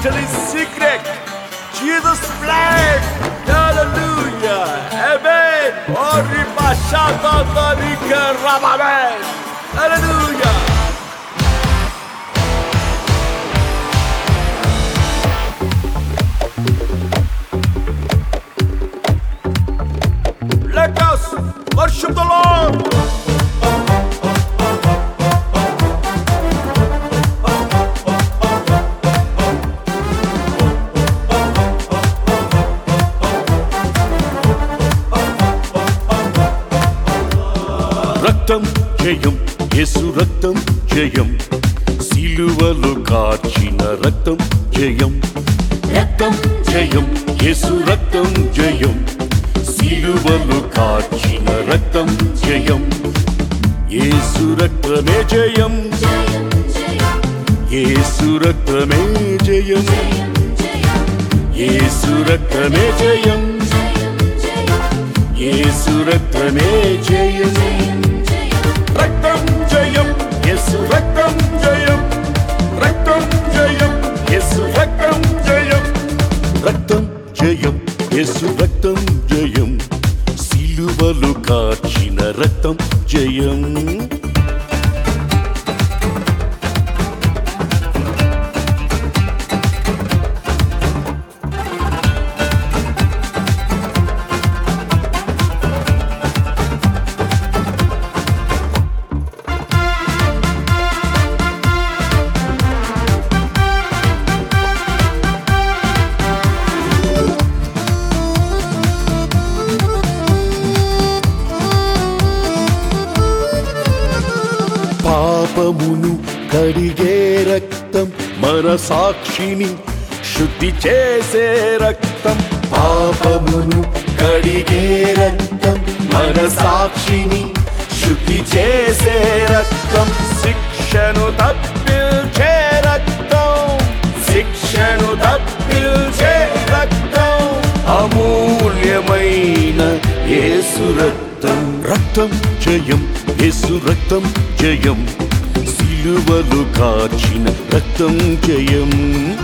victory secret. Jesus' blood. Hallelujah. Amen. Ori bashata tarika rabamen. Hallelujah. Let us worship the Lord. రక్తం జయం యేసు రక్తం జయం సిలువలు కార్చిన రక్తం జయం రక్తం జయం యేసు రక్తం జయం సిలువలు కార్చిన రక్తం జయం యేసు రక్తమే జయం యేసు రక్తమే జయం యేసు రక్తమే జయం యేసు రక్తమే జయం రక్తం జయం యేసు రక్తం జయం రక్తం జయం యేసు రక్తం జయం రక్తం జయం యేసు రక్తం జయం సిలువలు కార్చిన రక్తం జయం పాపమును కడిగే రక్తం మన సాక్షిని శుద్ధి చేసే రక్తం పాపమును కడిగే రక్తం మన సాక్షిని శుద్ధి చేసే రక్తం శిక్షను తప్పిల్చే రక్తం శిక్షను తప్పిల్చే రక్తం అమూల్యమైన యేసు రక్తం రక్తం జయం యేసు రక్తం జయం సిలువలు కాచిన రక్తం జయం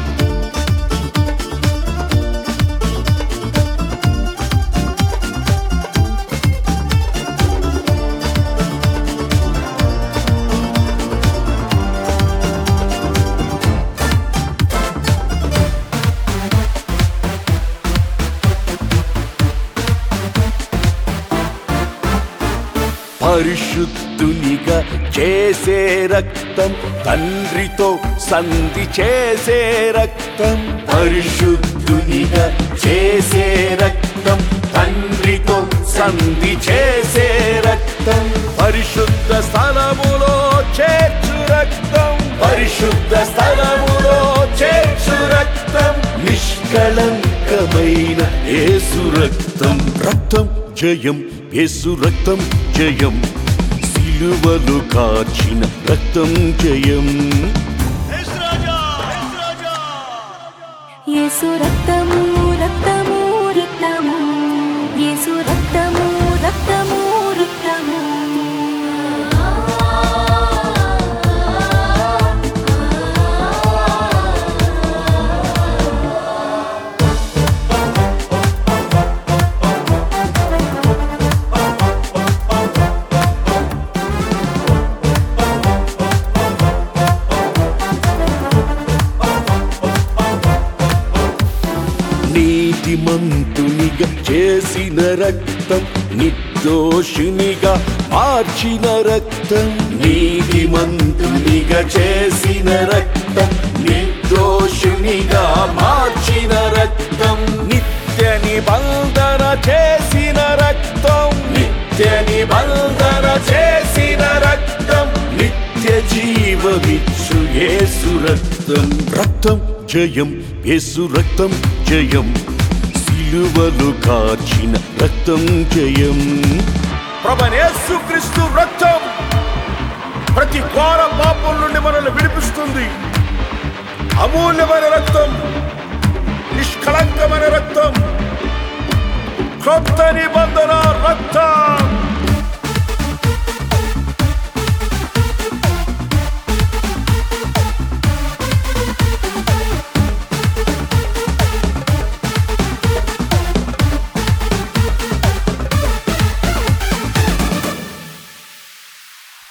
పరిశుద్ధునిగా చేసే రక్తం తండ్రితో సంధి చేసే రక్తం పరిశుద్ధునిగా చేసే రక్తం తండ్రితో సంధి చేసే రక్తం పరిశుద్ధ స్థలములో చేర్చు రక్తం పరిశుద్ధ స్థలములో చేర్చు రక్తం నిష్కళంకమైన యేసు రక్తం రక్తం జయం యేసు రక్తం జయం సిలువలు కాచిన రక్తం జయం యేసు రక్తము రక్తము రక్తము యేసు రక్తము రక్తము రక్తము నీతిమంతునిగా చేసిన రక్తం నిర్దోషునిగా మార్చిన రక్తం నీతిమంతునిగా చేసిన రక్తం నిర్దోషునిగా మార్చిన రక్తం నిత్య నిబంధన చేసిన రక్తం నిత్య నిబంధన చేసిన రక్తం నిత్య జీవమిచ్చు యేసు రక్తం రక్తం జయం యేసు రక్తం జయం సిలువలు కాచిన రక్తం జయం ప్రభనేసు క్రీస్తు రక్తం ప్రతి ఘోర పాపం నుండి మనల్ని విడిపిస్తుంది అమూల్యమైన రక్తం నిష్కళంకమైన రక్తం క్రొత్త నిబంధన రక్తం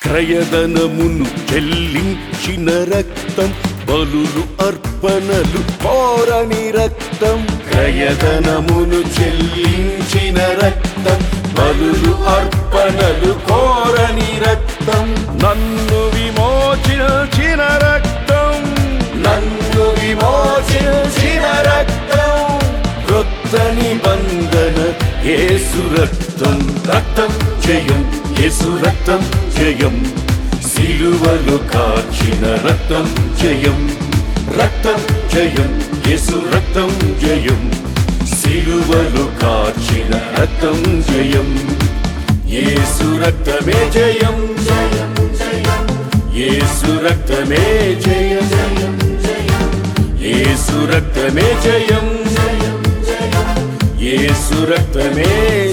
క్రయధనమును చెల్లించిన రక్తం బలులు అర్పణలు కోరని రక్తం క్రయధనమును చెల్లించిన రక్తం బలులు అర్పణలు కోరని రక్తం నన్ను విమోచించిన రక్తం నన్ను విమోచించిన రక్తం క్రొత్త నిబంధన యేసు రక్తం రక్తం జయం యేసు రక్తం జయం సిలువలు కార్చిన రక్తం జయం రక్తం జయం యేసు రక్తం జయం సిలువలు కార్చిన రక్తం జయం యేసు రక్తమే జయం జయం జయం యేసు రక్తమే జయం జయం జయం యేసు రక్తమే జయం జయం జయం యేసు రక్తమే